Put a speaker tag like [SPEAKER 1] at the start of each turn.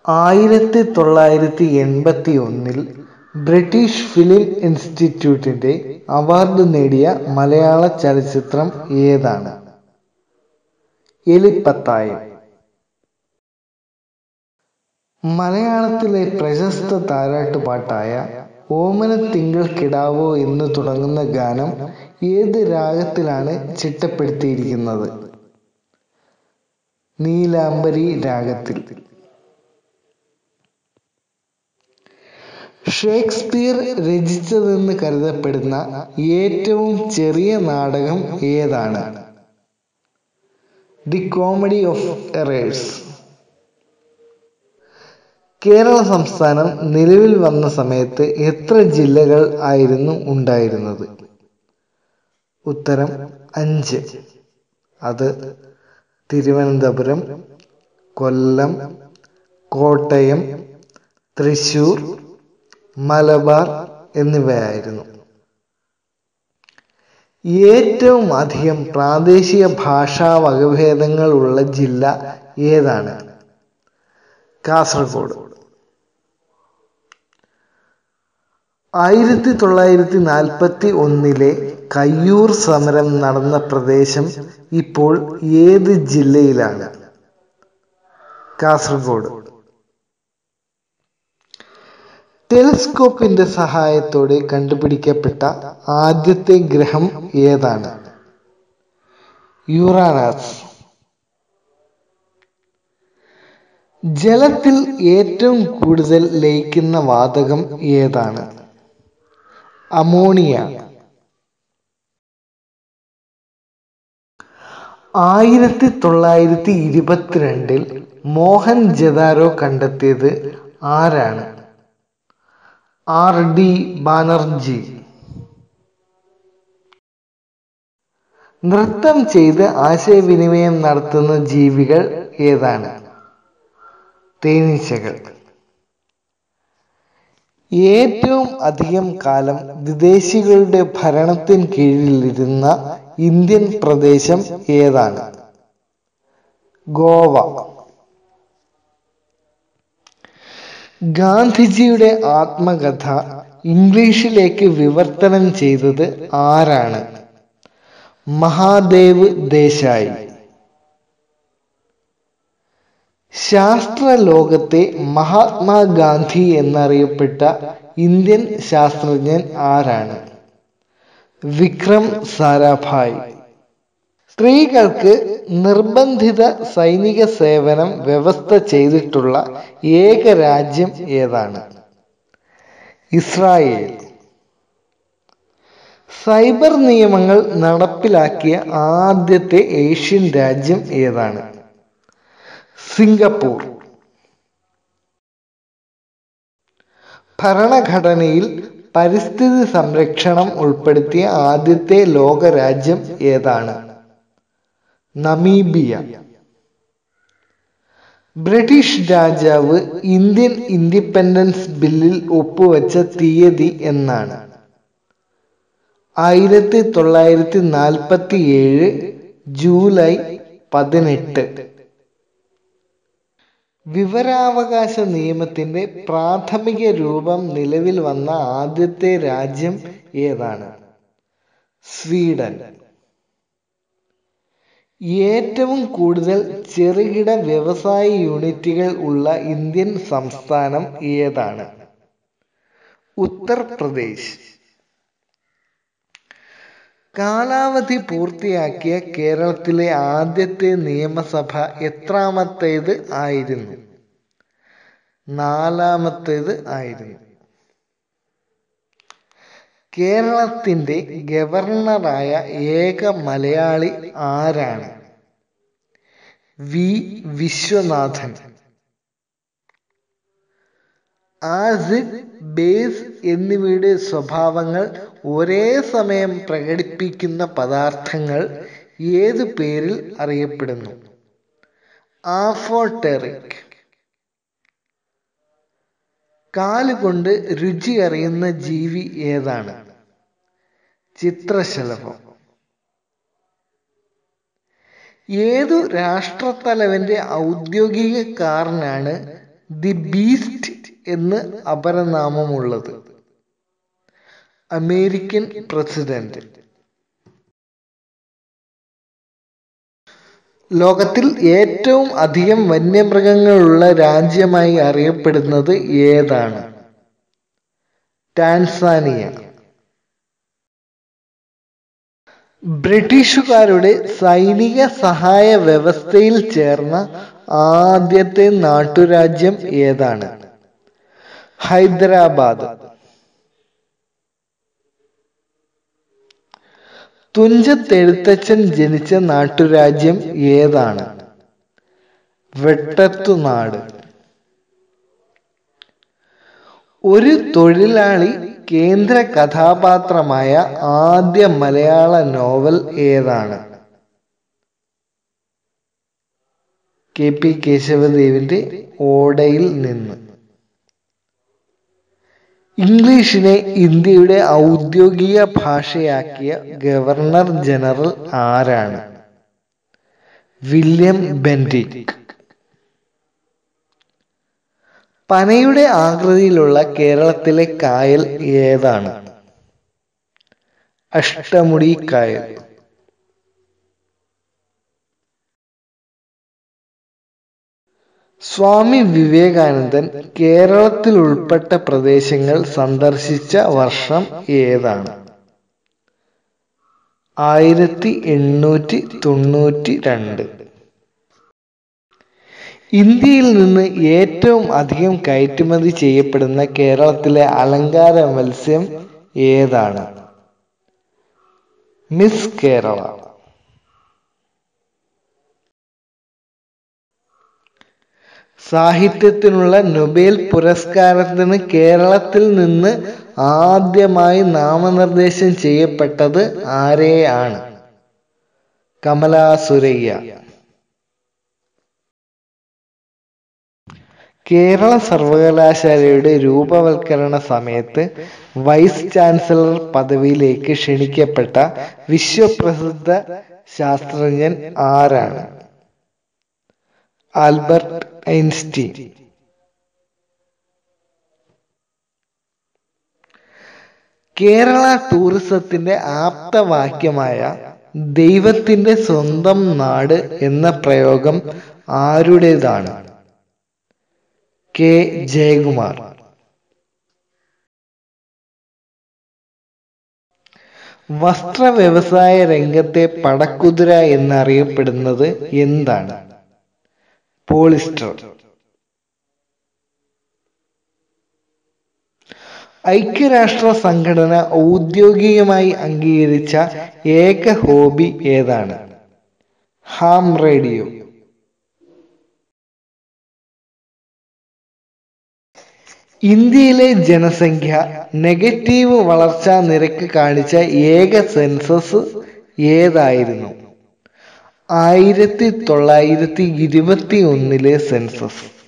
[SPEAKER 1] ആയിരത്തി തൊള്ളായിരത്തി എൺപത്തി ഒന്നിൽ ബ്രിട്ടീഷ് ഫിലിം ഇൻസ്റ്റിറ്റ്യൂട്ടിന്റെ അവാർഡ് നേടിയ മലയാള ചലച്ചിത്രം ഏതാണ് എലിപ്പത്തായം മലയാളത്തിലെ പ്രശസ്ത താരാട്ടുപാട്ടായ ഓമനത്തിങ്കൾ കിടാവോ എന്ന് തുടങ്ങുന്ന ഗാനം ഏത് രാഗത്തിലാണ് ചിട്ടപ്പെടുത്തിയിരിക്കുന്നത് നീലാംബരി രാഗത്തിൽ ഷേക്സ്പിയർ രചിച്ചതെന്ന് കരുതപ്പെടുന്ന ഏറ്റവും ചെറിയ നാടകം ഏതാണ് the comedy of errors Kerala സംസ്ഥാനം നിലവിൽ വന്ന സമയത്ത് എത്ര ജില്ലകൾ ആയിരുന്നു ഉണ്ടായിരുന്നത് ഉത്തരം അഞ്ച് അത് തിരുവനന്തപുരം കൊല്ലം കോട്ടയം തൃശൂർ മലബാർ എന്നിവയായിരുന്നു ഏറ്റവും അധികം പ്രാദേശിക ഭാഷാ വകഭേദങ്ങൾ ഉള്ള ജില്ല ഏതാണ് കാസർഗോഡ് ആയിരത്തി തൊള്ളായിരത്തി നാൽപ്പത്തി ഒന്നിലെ കയ്യൂർ സമരം നടന്ന പ്രദേശം ഇപ്പോൾ ഏത് ജില്ലയിലാണ് കാസർഗോഡ് ടെലിസ്കോപ്പിന്റെ സഹായത്തോടെ കണ്ടുപിടിക്കപ്പെട്ട ആദ്യത്തെ ഗ്രഹം ഏതാണ് യുറാനസ് ജലത്തിൽ ഏറ്റവും കൂടുതൽ ലയിക്കുന്ന വാതകം ഏതാണ് അമോണിയ ആയിരത്തി തൊള്ളായിരത്തി ഇരുപത്തിരണ്ടിൽ മോഹൻ ജദാരോ കണ്ടെത്തിയത് ആരാണ് ആർ ഡി ബാനർജി നൃത്തം ചെയ്ത് ആശയവിനിമയം നടത്തുന്ന ജീവികൾ ഏതാണ് തേനീച്ചകൾ ഏറ്റവും അധികം കാലം വിദേശികളുടെ ഭരണത്തിന് കീഴിലിരുന്ന ഇന്ത്യൻ പ്രദേശം ഏതാണ് ഗോവ ഗാന്ധിജിയുടെ ആത്മകഥ ഇംഗ്ലീഷിലേക്ക് വിവർത്തനം ചെയ്തത് ആരാണ് മഹാദേവ് ദേശായി ശാസ്ത്ര ലോകത്തെ മഹാത്മാഗാന്ധി എന്നറിയപ്പെട്ട ഇന്ത്യൻ ശാസ്ത്രജ്ഞൻ ആരാണ് വിക്രം സാരാഭായ് സ്ത്രീകൾക്ക് നിർബന്ധിത സൈനിക സേവനം വ്യവസ്ഥ ചെയ്തിട്ടുള്ള ഏക രാജ്യം ഏതാണ് ഇസ്രായേൽ സൈബർ നിയമങ്ങൾ നടപ്പിലാക്കിയ ആദ്യത്തെ ഏഷ്യൻ രാജ്യം ഏതാണ് സിംഗപ്പൂർ ഭരണഘടനയിൽ പരിസ്ഥിതി സംരക്ഷണം ഉൾപ്പെടുത്തിയ ആദ്യത്തെ ലോകരാജ്യം ഏതാണ് നമീബിയ ബ്രിട്ടീഷ് രാജാവ് ഇന്ത്യൻ ഇൻഡിപെൻഡൻസ് ബില്ലിൽ ഒപ്പുവെച്ച തീയതി എന്നാണ് ആയിരത്തി തൊള്ളായിരത്തി നാൽപ്പത്തി ഏഴ് ജൂലൈ പതിനെട്ട് വിവരാവകാശ നിയമത്തിന്റെ പ്രാഥമിക രൂപം നിലവിൽ വന്ന ആദ്യത്തെ രാജ്യം ഏതാണ് സ്വീഡൻ ഏറ്റവും കൂടുതൽ ചെറുകിട വ്യവസായ യൂണിറ്റുകൾ ഉള്ള ഇന്ത്യൻ സംസ്ഥാനം ഏതാണ് ഉത്തർപ്രദേശ് കാലാവധി പൂർത്തിയാക്കിയ കേരളത്തിലെ ആദ്യത്തെ നിയമസഭ എത്രാമത്തേത് ആയിരുന്നു നാലാമത്തേത് ആയിരുന്നു കേരളത്തിന്റെ ഗവർണറായ ഏക മലയാളി ആരാണ് വി വിശ്വനാഥൻ ആസിഡ് ബേസ് എന്നിവയുടെ സ്വഭാവങ്ങൾ ഒരേ സമയം പ്രകടിപ്പിക്കുന്ന പദാർത്ഥങ്ങൾ ഏത് പേരിൽ അറിയപ്പെടുന്നു ആഫോടെറിക് കാലുകൊണ്ട് രുചി അറിയുന്ന ജീവി ഏതാണ് ചിത്രശലഭം ഏതു രാഷ്ട്രത്തലവന്റെ ഔദ്യോഗിക കാറിനാണ് ദി ബീസ്റ്റ് എന്ന് അപരനാമമുള്ളത് അമേരിക്കൻ പ്രസിഡന്റ് ലോകത്തിൽ ഏറ്റവും അധികം വന്യമൃഗങ്ങളുള്ള രാജ്യമായി അറിയപ്പെടുന്നത് ഏതാണ് ടാൻസാനിയ ബ്രിട്ടീഷുകാരുടെ സൈനിക സഹായ വ്യവസ്ഥയിൽ ചേർന്ന ആദ്യത്തെ നാട്ടുരാജ്യം ഏതാണ് ഹൈദരാബാദ് തുഞ്ചത്തെഴുത്തച്ഛൻ ജനിച്ച നാട്ടുരാജ്യം ഏതാണ് വെട്ടത്തുനാട് ഒരു തൊഴിലാളി കേന്ദ്ര കഥാപാത്രമായ ആദ്യ മലയാള നോവൽ ഏതാണ് കെ പി കേശവദേവിന്റെ ഓടയിൽ നിന്ന് ഇംഗ്ലീഷിനെ ഇന്ത്യയുടെ ഔദ്യോഗിക ഭാഷയാക്കിയ ഗവർണർ ജനറൽ ആരാണ് വില്യം ബെന്റിക് പനയുടെ ആകൃതിയിലുള്ള കേരളത്തിലെ കായൽ ഏതാണ് അഷ്ടമുടി കായൽ സ്വാമി വിവേകാനന്ദൻ കേരളത്തിൽ ഉൾപ്പെട്ട പ്രദേശങ്ങൾ സന്ദർശിച്ച വർഷം ഏതാണ് ആയിരത്തി എണ്ണൂറ്റി തൊണ്ണൂറ്റി രണ്ട് ഇന്ത്യയിൽ നിന്ന് ഏറ്റവും അധികം കയറ്റുമതി ചെയ്യപ്പെടുന്ന കേരളത്തിലെ അലങ്കാര മത്സ്യം ഏതാണ് മിസ് കേരള സാഹിത്യത്തിനുള്ള നൊബേൽ പുരസ്കാരത്തിന് കേരളത്തിൽ നിന്ന് ആദ്യമായി നാമനിർദ്ദേശം ചെയ്യപ്പെട്ടത് ആരെയാണ് കമലാ സുരയ്യ കേരള സർവകലാശാലയുടെ രൂപവൽക്കരണ സമയത്ത് വൈസ് ചാൻസലർ പദവിയിലേക്ക് ക്ഷണിക്കപ്പെട്ട വിശ്വപ്രസിദ്ധ ശാസ്ത്രജ്ഞൻ ആരാണ് ആൽബർട്ട് ഐൻസ്റ്റീൻ കേരള ടൂറിസത്തിന്റെ ആപ്തവാക്യമായ ദൈവത്തിന്റെ സ്വന്തം നാട് എന്ന പ്രയോഗം ആരുടേതാണ് കെ ജയകുമാർ വസ്ത്ര വ്യവസായ രംഗത്തെ പടക്കുതിര എന്നറിയപ്പെടുന്നത് എന്താണ് പോളിസ്റ്റർ ഐക്യരാഷ്ട്ര സംഘടന ഔദ്യോഗികമായി അംഗീകരിച്ച ഏക ഹോബി ഏതാണ് ഹാം റേഡിയോ ഇന്ത്യയിലെ ജനസംഖ്യ നെഗറ്റീവ് വളർച്ചാ നിരക്ക് കാണിച്ച ഏക സെൻസസ് ഏതായിരുന്നു ആയിരത്തി തൊള്ളായിരത്തി ഇരുപത്തി ഒന്നിലെ സെൻസസ്